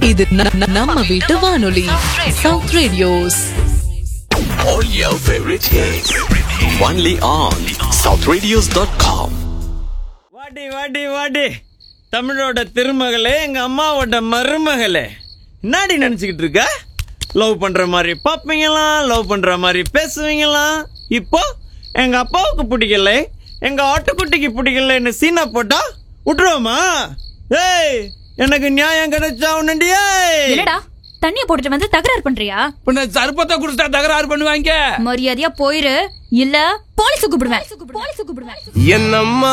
இது ந- ந- நம்ம வீட்டு வானொலி south radios All your favorite hits. Only on southradios.com. வாடி வாடி வாடி தமிழோட திருமகளே எங்க அம்மாவோட மருமகளே என்னடி நினைச்சுக்கிட்டு இருக்க லவ் பண்ற மாதிரி பார்ப்பீங்களாம் லவ் பண்ற மாதிரி பேசுவீங்களாம் இப்போ எங்க அப்பாவுக்கு பிடிக்கல எங்க ஆட்டுக்குட்டிக்கு பிடிக்கலன்னு சீனா போட்டா விட்டுருவோமா ஏய் எனக்கு நியாயம் கிடைச்சா உன்னண்டியே என்னடா தண்ணிய போட்டுட்டு வந்து தகராறு பண்றியா பின்ன சர்பத்தை குடிச்சா தகராறு பண்ணுவாங்க மரியாதையா போயிரு இல்ல போலீஸ் கூப்பிடுவேன் போலீஸ் கூப்பிடுவேன் என்னம்மா